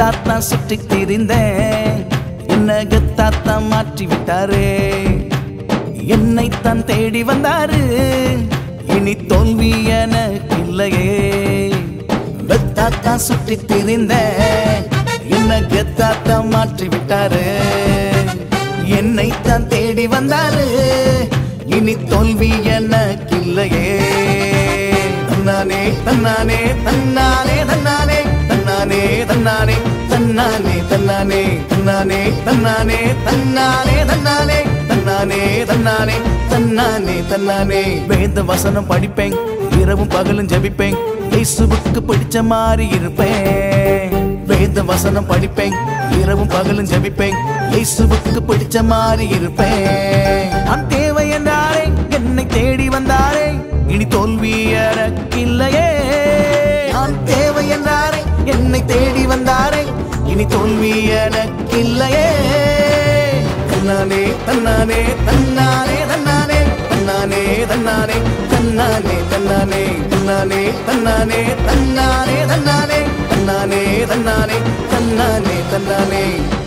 வெத்தாத்தான் சுற்றி திரிந்தேன் என்ன கெத்தாத்தான் மாற்றி விட்டாரே என்னைத்தான் தேடி வந்தாரு இனி தோல்வி எனக்கு இல்லையே வெத்தாத்தான் சுற்றி திரிந்தேன் என்ன கெத்தாத்தான் மாற்றி விட்டாரு என்னைத்தான் தேடி வந்தாரு இனி தோல்வி எனக்கு இல்லையே தன்னானே தன்னானே தன்னானே தன்னானே தன்னானே தன்னானே தன்னானே தன்னானே தன்னானே தன்னானே தன்னானே தன்னானே தன்னானே தன்னானே தன்னானே தன்னானே வேத வசனம் படிப்பேன் இரவும் பகலும் ஜெபிப்பேன் இயேசுவுக்கு பிடிச்ச மாதிரி இருப்பேன் வேத வசனம் படிப்பேன் இரவும் பகலும் ஜெபிப்பேன் இயேசுவுக்கு பிடிச்ச மாதிரி இருப்பேன் நான் தேவை என்றாரே என்னை தேடி வந்தாரே இனி தோல்வி எனக்கில்லையே நான் தேவை என்றாரே என்னை தேடி வந்தாரே இனி தோல்வி எனக்கில்லையே தன்னானே தன்னானே தன்னானே தன்னானே தன்னானே தன்னானே தன்னானே தன்னானே தன்னானே தன்னானே தன்னானே தன்னானே தன்னானே தன்னானே தன்னானே தன்னானே